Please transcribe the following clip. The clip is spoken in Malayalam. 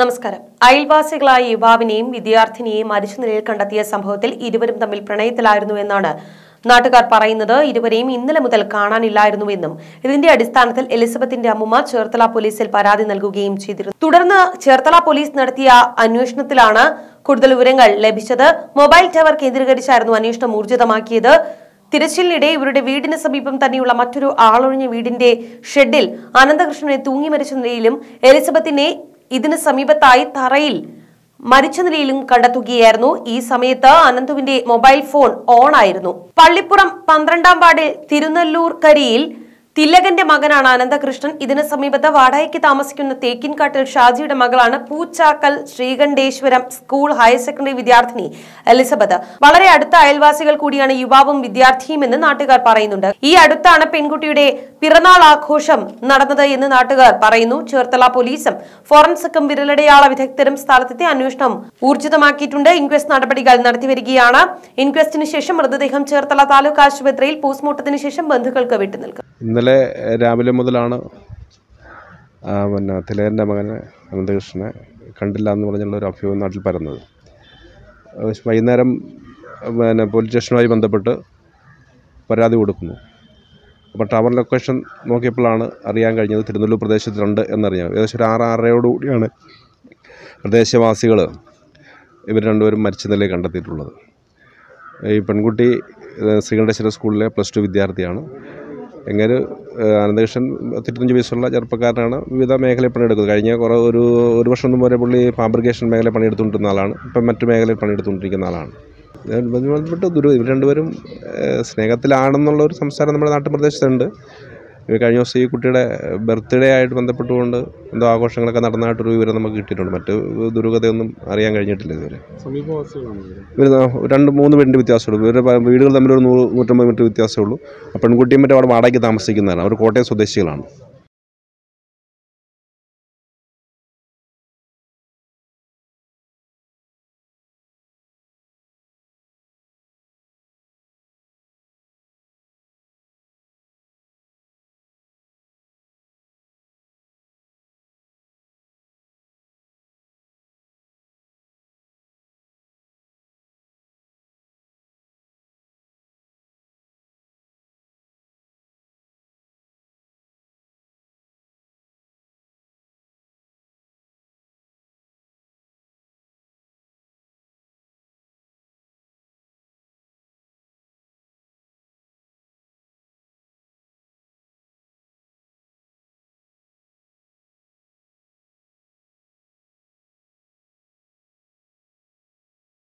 നമസ്കാരം അയൽവാസികളായ യുവാവിനെയും വിദ്യാർത്ഥിനിയെയും മരിച്ച നിലയിൽ കണ്ടെത്തിയ സംഭവത്തിൽ ഇരുവരും തമ്മിൽ പ്രണയത്തിലായിരുന്നു എന്നാണ് നാട്ടുകാർ പറയുന്നത് ഇരുവരെയും ഇന്നലെ മുതൽ കാണാനില്ലായിരുന്നുവെന്നും ഇതിന്റെ അടിസ്ഥാനത്തിൽ എലിസബത്തിന്റെ അമ്മുമ്മ ചേർത്തല പോലീസിൽ പരാതി നൽകുകയും ചെയ്തിരുന്നു തുടർന്ന് ചേർത്തല പോലീസ് നടത്തിയ അന്വേഷണത്തിലാണ് കൂടുതൽ വിവരങ്ങൾ ലഭിച്ചത് മൊബൈൽ ടവർ കേന്ദ്രീകരിച്ചായിരുന്നു അന്വേഷണം ഊർജിതമാക്കിയത് തിരച്ചിലിനിടെ ഇവരുടെ വീടിന് സമീപം തന്നെയുള്ള മറ്റൊരു ആളൊഴിഞ്ഞ വീടിന്റെ ഷെഡിൽ അനന്തകൃഷ്ണനെ തൂങ്ങി മരിച്ച നിലയിലും എലിസബത്തിനെ ഇതിന് സമീപത്തായി തറയിൽ മരിച്ച നിലയിലും കണ്ടെത്തുകയായിരുന്നു ഈ സമയത്ത് അനന്തുവിന്റെ മൊബൈൽ ഫോൺ ഓൺ ആയിരുന്നു പള്ളിപ്പുറം പന്ത്രണ്ടാം വാർഡിൽ തിരുനെല്ലൂർ കരിയിൽ തിലകന്റെ മകനാണ് അനന്തകൃഷ്ണൻ ഇതിന് സമീപത്ത് വാടകയ്ക്ക് താമസിക്കുന്ന തേക്കിൻകാട്ടിൽ ഷാജിയുടെ മകളാണ് Poochakkal Sreekanteswaram school higher secondary വിദ്യാർത്ഥിനി എലിസബത്ത് വളരെ അടുത്ത അയൽവാസികൾ കൂടിയാണ് യുവാവും വിദ്യാർത്ഥിയും എന്ന് നാട്ടുകാർ പറയുന്നുണ്ട് ഈ അടുത്താണ് പെൺകുട്ടിയുടെ പിറന്നാൾ ആഘോഷം നടന്നത് എന്ന് നാട്ടുകാർ പറയുന്നു ചേർത്തല പോലീസും ഫോറൻസിക്കും വിരലടയാള വിദഗ്ധരും സ്ഥലത്തെത്തി അന്വേഷണം ഊർജിതമാക്കിയിട്ടുണ്ട് ഇൻക്വസ്റ്റ് നടപടികൾ നടത്തിവരികയാണ് ഇൻക്വസ്റ്റിന് ശേഷം മൃതദേഹം ചേർത്തല താലൂക്ക് ആശുപത്രിയിൽ പോസ്റ്റ്മോർട്ടത്തിന് ശേഷം ബന്ധുക്കൾക്ക് വിട്ടുനിൽക്കും ഇന്നലെ രാവിലെ മുതലാണ് ആ, പിന്നെ തിലകൻ്റെ മകനെ അനന്തകൃഷ്ണനെ കണ്ടില്ല എന്ന് പറഞ്ഞുള്ള ഒരു അഭ്യൂഹം നാട്ടിൽ പരന്നത് ഏഹ് വൈകുന്നേരം പിന്നെ പോലീസ് സ്റ്റേഷനുമായി ബന്ധപ്പെട്ട് പരാതി കൊടുക്കുന്നു അപ്പോൾ ടവർ ലൊക്കേഷൻ നോക്കിയപ്പോഴാണ് അറിയാൻ കഴിഞ്ഞത് തിരുനെല്ലൂർ പ്രദേശത്തിലുണ്ട് എന്നറിയാം ഏകദേശം ഒരു ആറ് ആറരയോടുകൂടിയാണ് പ്രദേശവാസികൾ ഇവർ രണ്ടുപേരും മരിച്ച നിലയിൽ കണ്ടെത്തിയിട്ടുള്ളത് ഈ പെൺകുട്ടി ഏഹ് ശ്രീകണ്ഠേശ്വര സ്കൂളിലെ പ്ലസ് ടു വിദ്യാർത്ഥിയാണ് എങ്ങനെ അനന്തകൃഷ്ണൻ പത്തിരുപത്തഞ്ച് വയസ്സുള്ള ചെറുപ്പക്കാരനാണ് വിവിധ മേഖലയിൽ പണിയെടുക്കുന്നത് കഴിഞ്ഞ കുറേ ഒരു ഒരു വർഷം മുമ്പ് വരെ പുള്ളി ഫാബ്രിക്കേഷൻ മേഖലയിൽ പണിയെടുത്തുകൊണ്ടിരുന്ന ആളാണ് ഇപ്പം മറ്റു മേഖലയിൽ പണിയെടുത്തുകൊണ്ടിരിക്കുന്ന ആളാണ് ഇത് ബന്ധപ്പെട്ട് ദുരു ഇവർ രണ്ടുപേരും ഏഹ് സ്നേഹത്തിലാണെന്നുള്ള ഒരു സംസാരം നമ്മുടെ നാട്ടുപ്രദേശത്തുണ്ട് ഈ കഴിഞ്ഞ ദിവസം ഈ കുട്ടിയുടെ ബർത്ത്ഡേ ആയിട്ട് ബന്ധപ്പെട്ടുകൊണ്ട് എന്തോ ആഘോഷങ്ങളൊക്കെ നടന്നതായിട്ടൊരു വിവരം നമുക്ക് കിട്ടിയിട്ടുണ്ട് മറ്റ് ദുരൂഹതയൊന്നും അറിയാൻ കഴിഞ്ഞിട്ടില്ല ഇതുവരെ ഇവർ രണ്ട് മൂന്ന് വീടിൻ്റെ വ്യത്യാസമുള്ളൂ ഇവരുടെ പ- വീടുകൾ തമ്മിൽ ഒരു നൂറ് നൂറ്റമ്പത് മീറ്റർ വ്യത്യാസമേ ഉള്ളൂ ആ പെൺകുട്ടിയും മറ്റും അവിടെ വാടകയ്ക്ക് താമസിക്കുന്നതാണ് അവർ കോട്ടയം സ്വദേശികളാണ്